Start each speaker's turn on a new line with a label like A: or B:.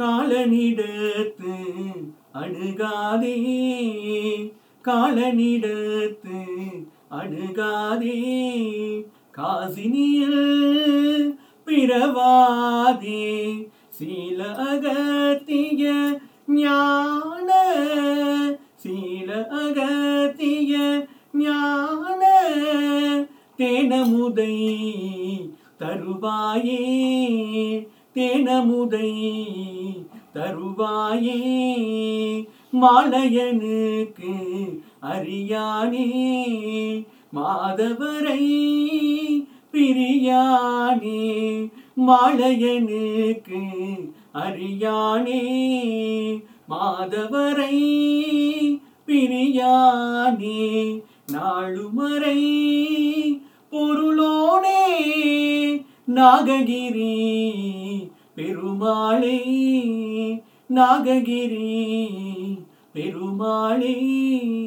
A: காலனிடத்து அணுகாதே காலனிடத்து அணுகாதே காசினியில் பிறவாதே சீல அகத்திய ஞான சீல அகத்திய ஞான தேனமுதை தருவாயே தேனமுதை தருவாயே மாலையனுக்கு அறியானே மாதவரை பிரியானே மாலையனுக்கு அறியானே மாதவரை பிரியானே நாளுமறை பொருளோனே நாககிரி பெருமாளே நாககிரி பெருமாளே